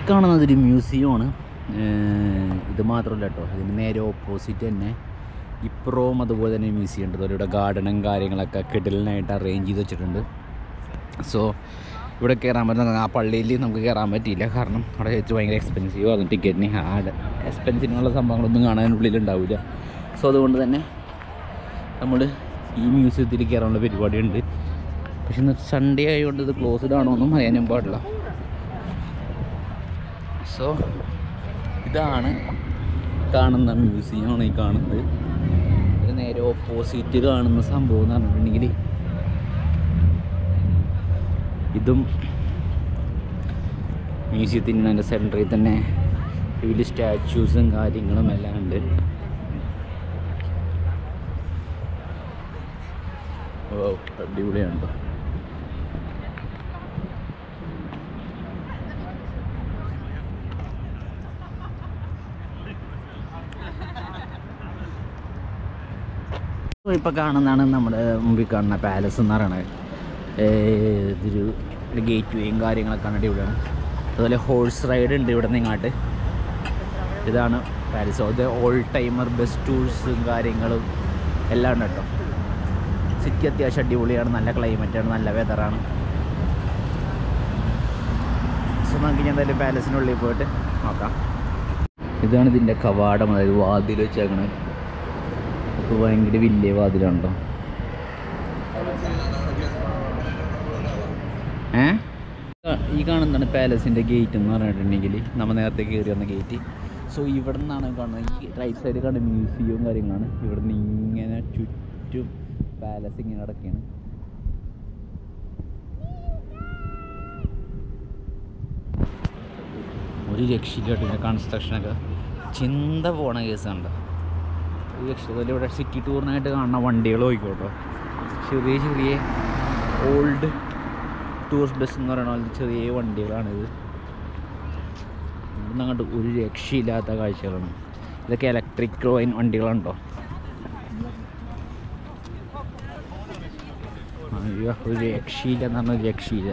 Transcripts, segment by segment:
കാണുന്നത് ഒരു മ്യൂസിയമാണ് ഇത് മാത്രമല്ല കേട്ടോ ഇതിന് നേരെ ഓപ്പോസിറ്റ് തന്നെ ഇപ്പുറവും അതുപോലെ തന്നെ മ്യൂസിയം ഉണ്ട് അതുപോലെ ഇവിടെ ഗാർഡനും കാര്യങ്ങളൊക്കെ കിടലിനായിട്ട് അറേഞ്ച് ചെയ്ത് വെച്ചിട്ടുണ്ട് സോ ഇവിടെ കയറാൻ പറ്റുന്ന ആ പള്ളിയിൽ നമുക്ക് കയറാൻ പറ്റിയില്ല കാരണം അവിടെ വെച്ച് ഭയങ്കര എക്സ്പെൻസീവ് ആണ് ടിക്കറ്റിന് ആ എക്സ്പെൻസീവിനുള്ള സംഭവങ്ങളൊന്നും കാണാൻ ഉള്ളിലുണ്ടാവില്ല സോ അതുകൊണ്ട് തന്നെ നമ്മൾ ഈ മ്യൂസിയത്തിൽ കയറാനുള്ള പരിപാടിയുണ്ട് പക്ഷെ ഇന്ന് സൺഡേ ആയതുകൊണ്ട് ഇത് ക്ലോസ്ഡ് ആണോ എന്നും അറിയാനും പാടില്ല സോ ഇതാണ് കാണുന്ന മ്യൂസിയമാണ് ഈ കാണുന്നത് ഇത് നേരെ ഓപ്പോസിറ്റ് കാണുന്ന സംഭവം എന്ന് പറഞ്ഞിട്ടുണ്ടെങ്കിൽ ഇതും മ്യൂസിയത്തിൻ്റെ അതിൻ്റെ സെൻറ്ററിൽ തന്നെ വലിയ സ്റ്റാച്യൂസും കാര്യങ്ങളും എല്ലാം ഉണ്ട് ഓ അടിപൊളിയാണ് ട്ടോ. ഇപ്പോൾ കാണുന്നതാണ് നമ്മുടെ മുമ്പിൽ കാണുന്ന പാലസ് എന്ന് പറയുന്നത് ഏർ ഇതൊരു ഗേറ്റ് വേയും കാര്യങ്ങളൊക്കെ ആണ് ഇവിടെയാണ് അതുപോലെ ഹോഴ്സ് റൈഡ് ഉണ്ട് ഇവിടെ നിന്ന് ഇങ്ങോട്ട് ഇതാണ് പാലസ് അത് ഓൾ ടൈമർ ബസ് ടൂൾസും കാര്യങ്ങളും എല്ലാം ഉണ്ട് കേട്ടോ സിറ്റി അത്യാവശ്യം അടിപൊളിയാണ് നല്ല ക്ലൈമറ്റാണ് നല്ല വെതറാണ് സോ നമുക്ക് ഞാൻ എന്തായാലും പാലസിനുള്ളിൽ പോയിട്ട് നോക്കാം ഇതാണ് ഇതിൻ്റെ കവാടം അതായത് വാതിൽ വെച്ചേക്കണത് ഇപ്പോൾ ഭയങ്കര വലിയ വാതിലുണ്ടോ ഏ ഈ കാണുന്നതാണ് പാലസിൻ്റെ ഗേറ്റ് എന്ന് പറഞ്ഞിട്ടുണ്ടെങ്കിൽ നമ്മൾ നേരത്തെ കയറി വന്ന ഗേറ്റ് സോ ഇവിടെ നിന്നാണ് കാണുന്നത് ഈ റൈറ്റ് സൈഡ് കാണുന്ന മ്യൂസിയവും കാര്യങ്ങളാണ് ഇവിടെ നിന്ന് ഇങ്ങനെ ചുറ്റും പാലസ് ഇങ്ങനെ കിടക്കുകയാണ് ഒരു രക്ഷയില്ല കേട്ടോ കൺസ്ട്രക്ഷനൊക്കെ ചിന്ത പോണ കേസുണ്ടോ ഒരു രക്ഷയില്ല ഇവിടെ സിറ്റി ടൂറിനായിട്ട് കാണുന്ന വണ്ടികൾ പോയിക്കോട്ടോ ചെറിയ ചെറിയ ഓൾഡ് ടൂറിസ്റ്റ് ബസ് എന്ന് പറയുന്ന പോലത്തെ ചെറിയ വണ്ടികളാണിത് ഇവിടുന്ന് അങ്ങോട്ട് ഒരു രക്ഷയില്ലാത്ത കാഴ്ചകളാണ് ഇതൊക്കെ ഇലക്ട്രിക് വണ്ടികളുണ്ടോ അയ്യോ ഒരു രക്ഷയില്ല എന്ന് പറഞ്ഞാൽ ഒരു രക്ഷയില്ല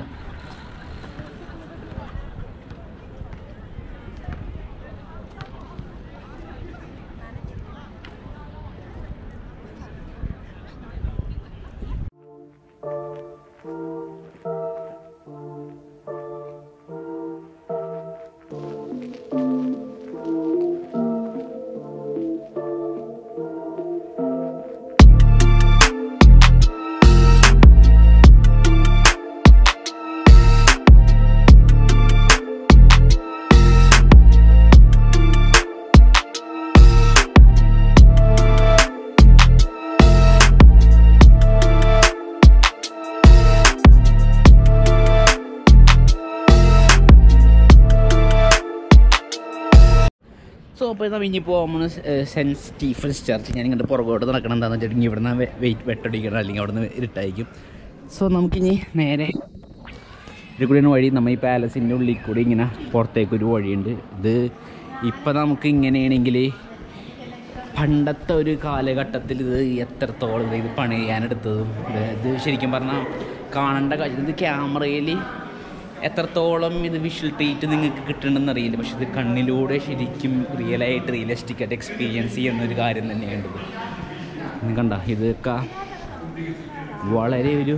സോ അപ്പോൾ നമ്മൾ ഇനിയിപ്പോൾ നമ്മൾ സെൻറ്റ് സ്റ്റീഫൻസ് ചർച്ച് ഞാൻ ഇങ്ങോട്ട് പുറകോട്ട് നടക്കണം എന്താണെന്ന് വെച്ചിട്ടുണ്ടെങ്കിൽ ഇവിടെ നിന്ന് വെയിറ്റ് വെട്ടടിക്കണം അല്ലെങ്കിൽ അവിടെ നിന്ന് ഇരുട്ടായിരിക്കും സോ നമുക്കിനി നേരെ ഇതിൽ കൂടിയാണ് വഴി നമ്മൾ ഈ പാലസിൻ്റെ ഉള്ളിൽ കൂടി ഇങ്ങനെ പുറത്തേക്ക് ഒരു വഴിയുണ്ട് ഇത് ഇപ്പം നമുക്ക് ഇങ്ങനെയാണെങ്കിൽ പണ്ടത്തെ ഒരു കാലഘട്ടത്തിൽ ഇത് എത്രത്തോളം ഇത് പണി ചെയ്യാനെടുത്തതും ഇത് ഇത് ശരിക്കും പറഞ്ഞാൽ കാണേണ്ട കാര്യം ഇത് ക്യാമറയിൽ എത്രത്തോളം ഇത് വിഷ്വൽ ട്രീറ്റ് നിങ്ങൾക്ക് കിട്ടണമെന്ന് അറിയില്ല പക്ഷെ ഇത് കണ്ണിലൂടെ ശരിക്കും റിയലായിട്ട് റിയലിസ്റ്റിക് ആയിട്ട് എക്സ്പീരിയൻസ് ചെയ്യുന്ന ഒരു കാര്യം തന്നെയാണ് ഇത് ഇത് കണ്ട ഇതൊക്കെ വളരെ ഒരു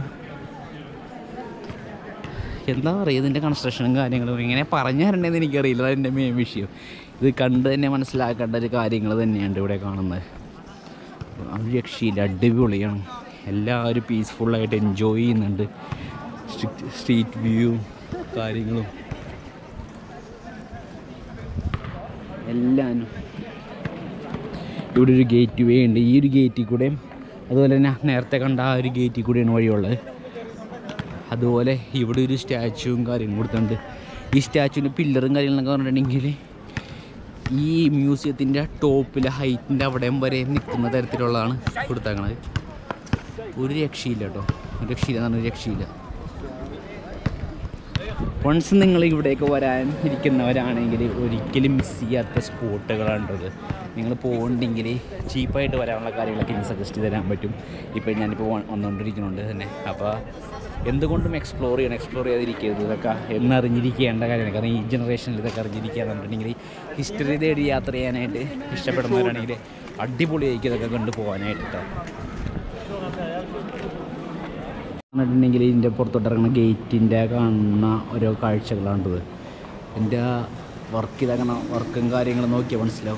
എന്താ പറയുക ഇതിൻ്റെ കൺസ്ട്രക്ഷനും കാര്യങ്ങളും ഇങ്ങനെ പറഞ്ഞു തരേണ്ടതെന്ന് എനിക്കറിയില്ല അതെൻ്റെ മെയിൻ വിഷയം ഇത് കണ്ട് തന്നെ മനസ്സിലാക്കേണ്ട ഒരു കാര്യങ്ങൾ തന്നെയാണ് ഇവിടെ കാണുന്നത് ആ ഒരു രക്ഷയില്ല അടിപൊളിയാണ് എല്ലാവരും പീസ്ഫുള്ളായിട്ട് എൻജോയ് ചെയ്യുന്നുണ്ട് സ്ട്രീറ്റ് വ്യൂ കാര്യങ്ങളും എല്ലാനും ഇവിടെ ഒരു ഗേറ്റ് വേ ഉണ്ട് ഈ ഒരു ഗേറ്റിൽ കൂടെയും അതുപോലെ തന്നെ നേരത്തെ കണ്ട ആ ഒരു ഗേറ്റിൽ കൂടെയാണ് വഴിയുള്ളത് അതുപോലെ ഇവിടെ ഒരു സ്റ്റാച്ചുവും കാര്യങ്ങളും കൊടുത്തിട്ടുണ്ട് ഈ സ്റ്റാച്ചുവിൻ്റെ പില്ലറും കാര്യങ്ങളൊക്കെ പറഞ്ഞിട്ടുണ്ടെങ്കിൽ ഈ മ്യൂസിയത്തിൻ്റെ ടോപ്പിലെ ഹൈറ്റിൻ്റെ അവിടെയും വരെ നിൽക്കുന്ന തരത്തിലുള്ളതാണ് കൊടുത്തേക്കണത് ഒരു രക്ഷയില്ല കേട്ടോ ഒരു രക്ഷയില്ല എന്ന് പറഞ്ഞാൽ ഒരു രക്ഷയില്ല വൺസ് നിങ്ങൾ ഇവിടേക്ക് വരാൻ ഇരിക്കുന്നവരാണെങ്കിൽ ഒരിക്കലും മിസ് ചെയ്യാത്ത സ്പോട്ടുകളാണത് നിങ്ങൾ പോകുന്നുണ്ടെങ്കിൽ ചീപ്പായിട്ട് വരാനുള്ള കാര്യങ്ങളൊക്കെ എനിക്ക് സജസ്റ്റ് തരാൻ പറ്റും ഇപ്പോൾ ഞാനിപ്പോൾ വ- വന്നുകൊണ്ടിരിക്കുന്നുണ്ട് തന്നെ അപ്പോൾ എന്തുകൊണ്ടും എക്സ്പ്ലോർ ചെയ്യണം എക്സ്പ്ലോർ ചെയ്യാതിരിക്കരുത് ഇതൊക്കെ എന്നറിഞ്ഞിരിക്കേണ്ട കാര്യമാണ് കാരണം ഈ ജനറേഷനിൽ ഇതൊക്കെ അറിഞ്ഞിരിക്കുക എന്ന് പറഞ്ഞിട്ടുണ്ടെങ്കിൽ ഹിസ്റ്ററി തേടി യാത്ര ചെയ്യാനായിട്ട് ഇഷ്ടപ്പെടുന്നവരാണെങ്കിൽ അടിപൊളിയായിരിക്കും ഇതൊക്കെ കണ്ടു പോകാനായിട്ട് കേട്ടോ പറഞ്ഞിട്ടുണ്ടെങ്കിൽ ഇതിൻ്റെ പുറത്തോട്ടിറങ്ങുന്ന ഗേറ്റിൻ്റെ കാണുന്ന ഓരോ കാഴ്ചകളാണിത് എൻ്റെ വർക്ക് ഇതാക്കണ വർക്കും കാര്യങ്ങളും നോക്കിയാൽ മനസ്സിലാവും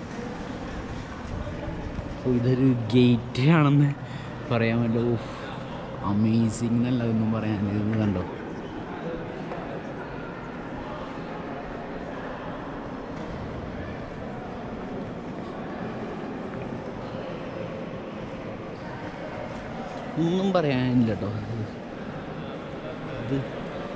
അപ്പോൾ ഇതൊരു ഗേറ്റ് ആണെന്ന് പറയാൻ പറ്റുമോ അമേസിങ് എന്നല്ലതൊന്നും പറയാൻ ഇത് കണ്ടോ ഒന്നും പറയാനില്ല കേട്ടോ ഇത്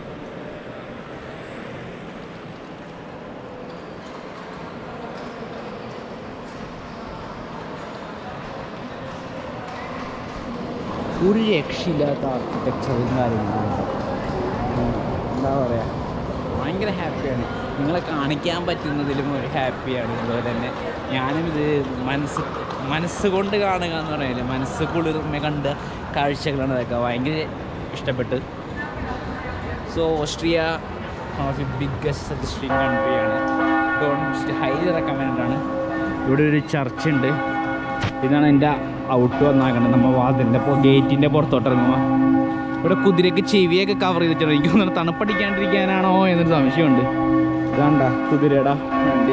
ഒരു രക്ഷയില്ലാത്ത ആർക്കിടെക്ചറും കാര്യങ്ങളും എന്താ പറയുക ഭയങ്കര ഹാപ്പിയാണ് നിങ്ങളെ കാണിക്കാൻ പറ്റുന്നതിലും ഒരു ഹാപ്പിയാണ് അതുപോലെ തന്നെ ഞാനും ഇത് മനസ്സ് മനസ്സുകൊണ്ട് കാണുക എന്ന് പറയില്ല മനസ്സ് കുളിർമ കണ്ട കാഴ്ചകളാണ് അതൊക്കെ ഭയങ്കര ഇഷ്ടപ്പെട്ട് so Austria of the biggest suggesting കൺട്രിയാണ് ഡോണ്ട് ഹൈലി റെക്കമെൻഡ് ആണ് ഇവിടെ ഒരു ചർച്ച് ഉണ്ട് ഇതാണ് എൻ്റെ ഔട്ട് വന്നാക്കുന്നത് നമ്മൾ വാതിൻ്റെ ഗേറ്റിൻ്റെ പുറത്തോട്ട് ഇറങ്ങുമ്പോൾ ഇവിടെ കുതിരയ്ക്ക് ചെവിയൊക്കെ കവർ ചെയ്തിട്ടുണ്ട് എനിക്ക് തോന്നുന്നു തണുപ്പടിക്കാണ്ടിരിക്കാനാണോ എന്നൊരു സംശയമുണ്ട് ഇതാണ്ട കുതിരയുടെ വണ്ടി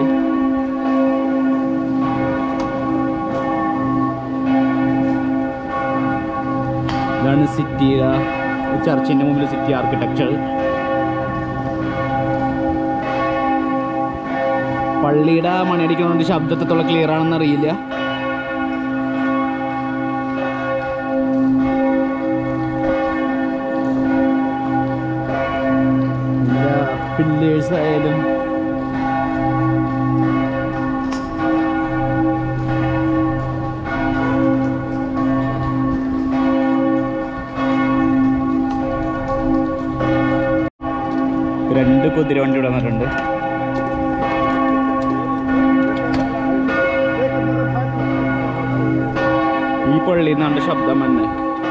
ഇതാണ് സിറ്റി ചർച്ചിൻ്റെ മുമ്പിൽ സിറ്റി ആർക്കിടെക്ചർ പള്ളിയുടെ മണിയടിക്കുന്നതുകൊണ്ട് ശബ്ദത്തോളം ക്ലിയർ ആണെന്ന് അറിയില്ല പില്ലേഴ്സ് ആയാലും രണ്ട് കുതിര വണ്ടി ഇവിടെ വന്നിട്ടുണ്ട് ഈ പള്ളിയിൽ നിന്നാണ് ശബ്ദം വന്നത്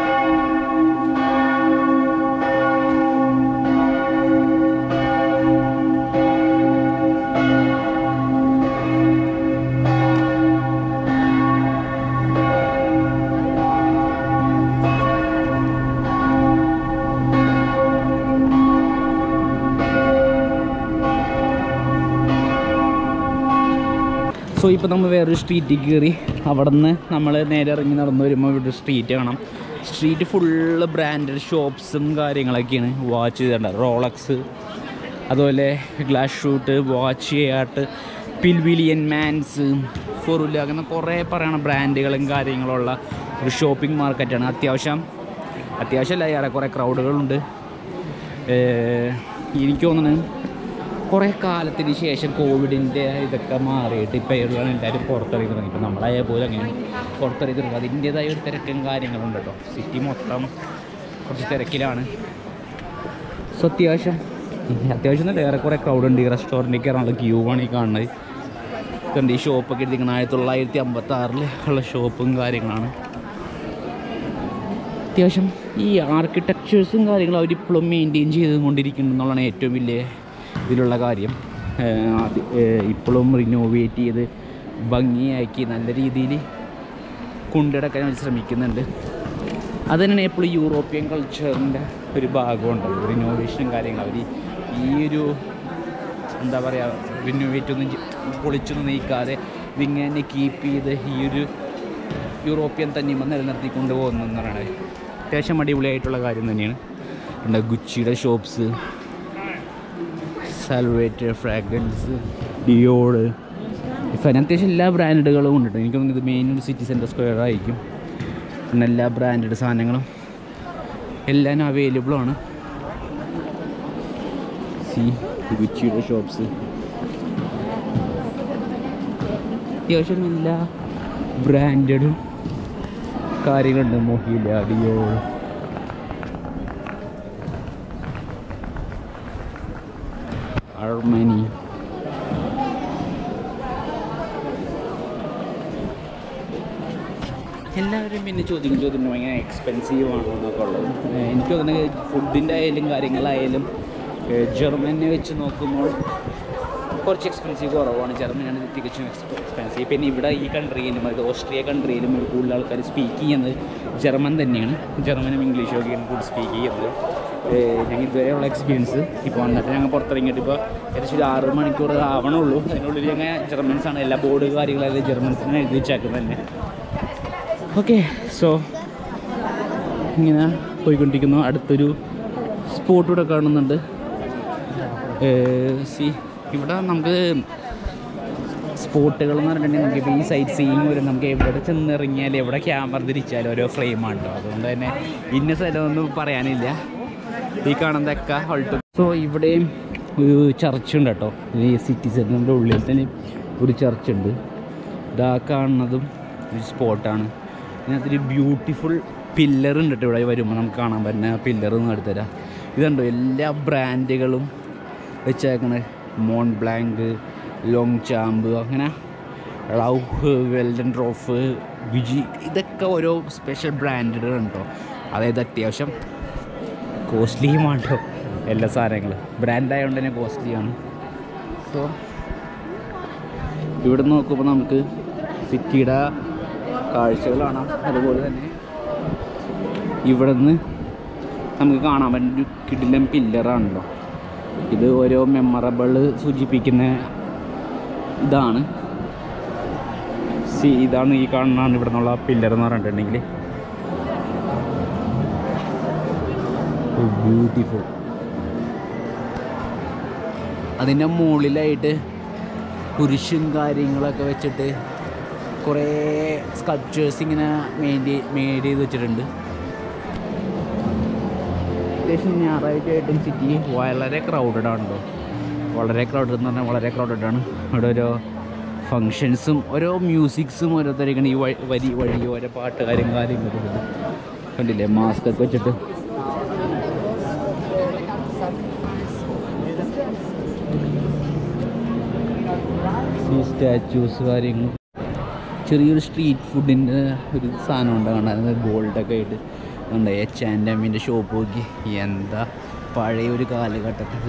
സോ ഇപ്പോൾ നമ്മൾ വേറൊരു സ്ട്രീറ്റിൽ കയറി അവിടെ നിന്ന് നമ്മൾ നേരെ ഇറങ്ങി നടന്നു വരുമ്പോൾ ഇവിടെ ഒരു സ്ട്രീറ്റ് കാണാം സ്ട്രീറ്റ് ഫുള്ള് ബ്രാൻഡഡ് ഷോപ്സും കാര്യങ്ങളൊക്കെയാണ് വാച്ച് ചെയ്തേണ്ട റോളക്സ് അതുപോലെ ഗ്ലാസ് ഷൂട്ട് വാച്ച് ചെയ്യാട്ട് പിൽവിലിയൻ മാൻസ് ഫോറുല്ല അങ്ങനെ കുറേ പറയണ ബ്രാൻഡുകളും കാര്യങ്ങളുള്ള ഒരു ഷോപ്പിംഗ് മാർക്കറ്റാണ് അത്യാവശ്യം അത്യാവശ്യമല്ല ഏറെ കുറേ ക്രൗഡുകളുണ്ട് ഏഹ് എനിക്ക് തോന്നുന്നത് കുറേ കാലത്തിന് ശേഷം കോവിഡിൻ്റെ ഇതൊക്കെ മാറിയിട്ട് ഇപ്പോൾ ഇവരാണ് എല്ലാവരും പുറത്തിറങ്ങി തുടങ്ങി ഇപ്പോൾ നമ്മളായ പോലും അങ്ങനെ പുറത്തിറങ്ങി തുടങ്ങി അതിൻ്റേതായ ഒരു തിരക്കും കാര്യങ്ങളുണ്ട് കേട്ടോ സിറ്റി മൊത്തം കുറച്ച് തിരക്കിലാണ് സോ അത്യാവശ്യം അത്യാവശ്യം നല്ല ഏറെക്കുറെ ക്രൗഡ് ഉണ്ട് ഈ റെസ്റ്റോറൻറ്റിൽ കയറാനുള്ള ക്യൂ ആണ് ഈ കാണുന്നത് കണ്ട് ഈ ഷോപ്പൊക്കെ എടുത്തിരിക്കുന്നത് ആയിരത്തി തൊള്ളായിരത്തി അമ്പത്തി ആറിൽ ഉള്ള ഷോപ്പും കാര്യങ്ങളാണ് അത്യാവശ്യം ഈ ആർക്കിടെക്ചേഴ്സും കാര്യങ്ങളും അവരിപ്പോഴും മെയിൻറ്റെയിൻ ചെയ്തുകൊണ്ടിരിക്കുന്നു എന്നുള്ളതാണ് ഏറ്റവും വലിയ ഇതിലുള്ള കാര്യം ഏഹ് അത് ഏഹ് ഇപ്പോഴും റിനോവേറ്റ് ചെയ്ത് ഭംഗിയാക്കി നല്ല രീതിയിൽ കൊണ്ടുനടക്കാൻ അവർ ശ്രമിക്കുന്നുണ്ട് അത് തന്നെയാണ് എപ്പോഴും യൂറോപ്യൻ കൾച്ചറിൻ്റെ ഒരു ഭാഗമുണ്ട് റിനോവേഷനും കാര്യങ്ങളും അവർ ഈ ഒരു എന്താ പറയുക റിനോവേറ്റ് ഒന്നും ചെ- പൊളിച്ചൊന്നും നീക്കാതെ ഇതിങ്ങനെ കീപ്പ് ചെയ്ത് ഈ ഒരു യൂറോപ്യൻ തന്നിമ നിലനിർത്തിക്കൊണ്ട് പോകുന്നു എന്ന് പറയുന്നത് അത്യാവശ്യം അടിപൊളിയായിട്ടുള്ള കാര്യം തന്നെയാണ് ഉണ്ട് ഗുച്ചിയുടെ ഷോപ്സ് സാൽവേറ്റർ ഫ്രാഗ്രൻസ് ഡിയോഡ് ഇപ്പം അത്യാവശ്യം എല്ലാ ബ്രാൻഡുകളും ഉണ്ട് കേട്ടോ എനിക്ക് തോന്നുന്നു ഇത് മെയിൻ ഒരു സിറ്റി സെൻറ്റർ സ്ക്വയർ ആയിരിക്കും പിന്നെ എല്ലാ ബ്രാൻഡഡ് സാധനങ്ങളും എല്ലാം അവൈലബിൾ ആണ് സി ഗുച്ചിയുടെ ഷോപ്സ് അത്യാവശ്യം എല്ലാ ബ്രാൻഡഡും കാര്യങ്ങളുണ്ട് മൊഹില ഡിയോ അർമനി എല്ലാവരും പിന്നെ ചോദിക്കും ചോദിക്കും ഭയങ്കര എക്സ്പെൻസീവ് ആണോ എന്നൊക്കെ ഉള്ളത് ഏഹ് എനിക്ക് തോന്നുന്നത് ഫുഡിൻ്റെ ആയാലും കാര്യങ്ങളായാലും ഏഹ് ജർമ്മനെ വെച്ച് നോക്കുമ്പോൾ കുറച്ച് എക്സ്പെൻസീവ് കുറവാണ് ജർമ്മനിയാണ് തികച്ചും എക്സ്പെൻസീവ് പിന്നെ ഇവിടെ ഈ കൺട്രിയിലും അത് ഓസ്ട്രിയ കൺട്രിയിലും കൂടുതൽ ആൾക്കാർ സ്പീക്ക് ചെയ്യുന്നത് ജർമ്മൻ തന്നെയാണ് ജർമ്മനും ഇംഗ്ലീഷും ഒക്കെയാണ് കൂടുതൽ സ്പീക്ക് ചെയ്യുന്നത് ഏഹ് ഞങ്ങൾ ഇതുവരെയുള്ള എക്സ്പീരിയൻസ് ഇപ്പോൾ വന്നിട്ട് ഞങ്ങൾ പുറത്തിറങ്ങിയിട്ട് ഇപ്പോൾ ഏകദേശം ഒരു ആറ് മണിക്കൂർ ആവണുള്ളൂ അതിനുള്ളിൽ ഞങ്ങൾ ജർമ്മൻസാണ് എല്ലാ ബോർഡ് കാര്യങ്ങളെല്ലാം ജർമ്മൻസിനാണ് എഴുതി വെച്ചേക്കുന്നത് തന്നെ ഓക്കെ സോ ഇങ്ങനെ പോയിക്കൊണ്ടിരിക്കുന്നു അടുത്തൊരു സ്പോട്ട് ഇവിടെ കാണുന്നുണ്ട് സി ഇവിടെ നമുക്ക് സ്പോട്ടുകൾ എന്ന് പറഞ്ഞിട്ടുണ്ടെങ്കിൽ നമുക്ക് ഇപ്പോൾ ഈ സൈറ്റ് സീയിങ് വരും നമുക്ക് എവിടെ ചെന്നിറങ്ങിയാലും എവിടെ ക്യാമറ തിരിച്ചാലും ഓരോ ഫ്രെയിമാണ് കേട്ടോ അതുകൊണ്ട് തന്നെ ഇന്ന സ്ഥലമൊന്നും പറയാനില്ല ഈ കാണുന്നതൊക്കെ ഹോൾട്ട് സോ ഇവിടെയും ഒരു ചർച്ച് ഉണ്ട് കേട്ടോ ഈ സിറ്റി സെൻറ്ററിൻ്റെ ഉള്ളിൽ തന്നെ ഒരു ചർച്ച് ഉണ്ട് ഇതാ കാണുന്നതും ഒരു സ്പോട്ടാണ് ഇതിനകത്തൊരു ബ്യൂട്ടിഫുൾ പില്ലർ ഉണ്ട് കേട്ടോ ഇവിടെ വരുമ്പോൾ നമുക്ക് കാണാൻ പറ്റുന്ന പില്ലർ എന്ന് എടുത്തുതരാം ഇതുണ്ടോ എല്ലാ ബ്രാൻഡുകളും വെച്ചേക്കണ മോൺ ബ്ലാങ്ക് ലോങ് ചാമ്പ് അങ്ങനെ ലവ് വെൽഡൻ ഡ്രോഫ് വിജി ഇതൊക്കെ ഓരോ സ്പെഷ്യൽ ബ്രാൻഡുകളാണ് കേട്ടോ അതായത് അത്യാവശ്യം കോസ്റ്റ്ലിയുമാണ് കേട്ടോ എല്ലാ സാധനങ്ങളും ബ്രാൻഡായതുകൊണ്ട് തന്നെ കോസ്റ്റ്ലിയാണ് സോ ഇവിടെ നോക്കുമ്പോൾ നമുക്ക് സിറ്റിയുടെ കാഴ്ചകൾ കാണാം അതുപോലെ തന്നെ ഇവിടെ നിന്ന് നമുക്ക് കാണാൻ പറ്റുന്ന ഒരു കിടിലൻ പില്ലറാണല്ലോ ഇത് ഓരോ മെമ്മറബിൾ സൂചിപ്പിക്കുന്ന ഇതാണ് സി ഇതാണ് ഈ കാണുന്നതാണ് ഇവിടെ നിന്നുള്ള പില്ലർ എന്ന് പറഞ്ഞിട്ടുണ്ടെങ്കിൽ ബ്യൂട്ടിഫുൾ അതിൻ്റെ മുകളിലായിട്ട് കുരിശും കാര്യങ്ങളൊക്കെ വെച്ചിട്ട് കുറേ സ്കൾപ്ചേഴ്സ് ഇങ്ങനെ മെയിൻറ്റ് മെയ്ഡ് ചെയ്ത് വെച്ചിട്ടുണ്ട് അത്യാവശ്യം ഞായറാഴ്ച ആയിട്ടും സിറ്റി വളരെ ക്രൗഡഡ് ആണല്ലോ വളരെ ക്രൗഡഡ് എന്ന് പറഞ്ഞാൽ വളരെ ക്രൗഡഡ് ആണ് ഇവിടെ ഓരോ ഫങ്ഷൻസും ഓരോ മ്യൂസിക്സും ഓരോരുത്തരേക്കാണ് ഈ വഴി വരി വഴി ഓരോ പാട്ടുകാരും കാര്യങ്ങളൊക്കെ ഉണ്ട്. കണ്ടില്ലേ മാസ്ക് ഒക്കെ വെച്ചിട്ട് ഈ സ്റ്റാച്യൂസ് കാര്യങ്ങൾ ചെറിയൊരു സ്ട്രീറ്റ് ഫുഡിൻ്റെ ഒരു സാധനം ഉണ്ട് കാണാൻ ഗോൾഡൊക്കെ ആയിട്ട് ഉണ്ട് എച്ച് ആൻഡ് എമ്മിൻ്റെ ഷോപ്പ് നോക്കി എന്താ പഴയ ഒരു കാലഘട്ടത്തിൽ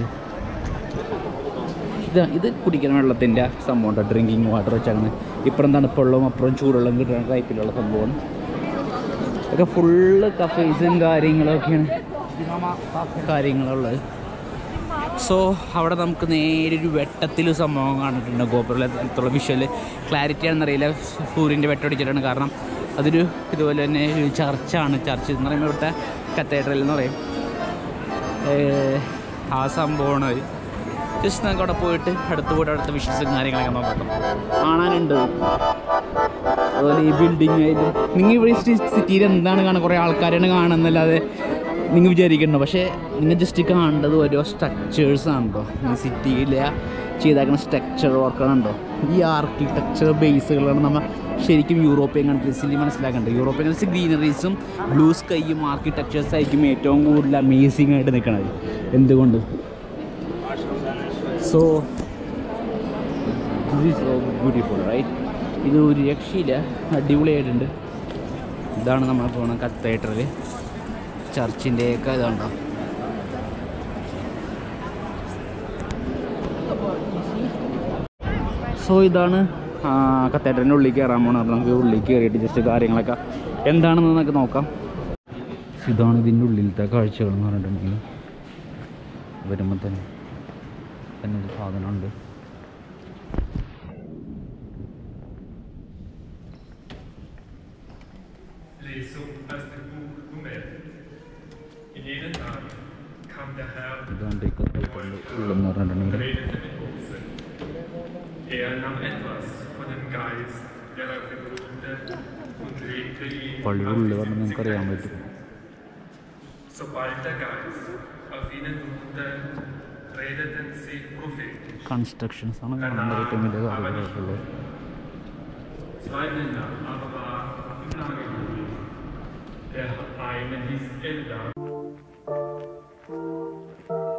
ഇത് ഇത് കുടിക്കുന്ന വെള്ളത്തിൻ്റെ സംഭവം ഉണ്ട് ഡ്രിങ്കിങ് വാട്ടർ വെച്ചാണ് ഇപ്പുറം തണുപ്പുള്ളതും അപ്പുറം ചൂടുവെള്ളം കിട്ടുന്ന ടൈപ്പിലുള്ള സംഭവമാണ് ഇതൊക്കെ ഫുള്ള് കഫേസും കാര്യങ്ങളൊക്കെയാണ് കാര്യങ്ങളുള്ളത് സോ അവിടെ നമുക്ക് നേരെ ഒരു വെട്ടത്തിൽ സംഭവം കണ്ടിട്ടുണ്ട് ഗോപുരത്തിലെ എത്രത്തോളം വിഷ്വൽ ക്ലാരിറ്റി ആണെന്നറിയില്ല സൂര്യൻ്റെ വെട്ടടിച്ചിട്ടാണ് കാരണം അതൊരു ഇതുപോലെ തന്നെ ഒരു ചർച്ചാണ് ചർച്ച് എന്ന് പറയുമ്പോൾ ഇവിടുത്തെ കത്തീഡ്രൽ എന്ന് പറയും ഏഹ് ആ സംഭവമാണ് അത് ജസ്റ്റ് നമുക്ക് അവിടെ പോയിട്ട് അടുത്ത് പോയിട്ട് അടുത്ത വിഷ്വൽസും കാര്യങ്ങളൊക്കെ നോക്കാം കാണാനുണ്ട് അതുപോലെ ഈ ബിൽഡിംഗ് ആയാലും നിങ്ങൾ ഇവിടെ സിറ്റിയിൽ എന്താണ് കാണുക കുറേ ആൾക്കാരാണ് കാണുന്നല്ലാതെ നിങ്ങൾ വിചാരിക്കണ്ടോ പക്ഷേ നിങ്ങൾ ജസ്റ്റ് കാണേണ്ടത് ഓരോ സ്ട്രക്ചേഴ്സ് ആണല്ലോ ഈ സിറ്റിയിലെ ചെയ്തേക്കുന്ന സ്ട്രക്ചർ വർക്കാണുണ്ടോ ഈ ആർക്കിടെക്ചർ ബേസുകളാണ് നമ്മൾ ശരിക്കും യൂറോപ്യൻ കൺട്രീസിൽ മനസ്സിലാക്കേണ്ടത് യൂറോപ്യൻ കൺട്രീസ് ഗ്രീനറീസും ബ്ലൂ സ്കൈയും ആർക്കിടെക്ചേഴ്സ് ആയിരിക്കും ഏറ്റവും കൂടുതൽ അമേസിംഗ് ആയിട്ട് നിൽക്കുന്നത് എന്തുകൊണ്ട് so this is so beautiful right ഇത് ഒരു രക്ഷയില്ല അടിപൊളിയായിട്ടുണ്ട് ഇതാണ് നമ്മൾ പോണ കത്തീഡ്രൽ ചർച്ചിൻ്റെയൊക്കെ ഇതുണ്ടോ സോ ഇതാണ് കത്തീഡ്രലിൻ്റെ ഉള്ളിൽ കയറാൻ പോകണം അപ്പോൾ നമുക്ക് ഉള്ളിൽ കയറിയിട്ട് ജസ്റ്റ് കാര്യങ്ങളൊക്കെ എന്താണെന്ന് നമുക്ക് നോക്കാം ഇതാണ് ഇതിൻ്റെ ഉള്ളിലത്തെ കാഴ്ചകൾ എന്ന് പറഞ്ഞിട്ടുണ്ടെങ്കിൽ വരുമ്പോൾ തന്നെ തന്നെ ഒരു സാധനമുണ്ട് Lesung aus dem Buch Nummer. In jenen Tagen kam der Herr ഇതാണ് ഈ കത്തീഡ്രലിൻ്റെ ഉള്ളെന്ന് പറഞ്ഞിട്ടുണ്ടെങ്കിൽ redete mit Mose. Er nahm etwas von dem Geist, der auf dem ruhte, und legte ihn പള്ളിയുടെ auf ഉള്ളിൽ die പറഞ്ഞാൽ നമുക്ക് അറിയാൻ 70 പറ്റും Sobald der Geist auf ihnen ruhte, redeten sie prophetisch. Constructions ആണ് കാണുന്നത് ഏറ്റവും വലിയ കാര്യങ്ങളായിട്ടുള്ളത് Zwei Männer aber waren im Lager geblieben. Der eine hieß Eldad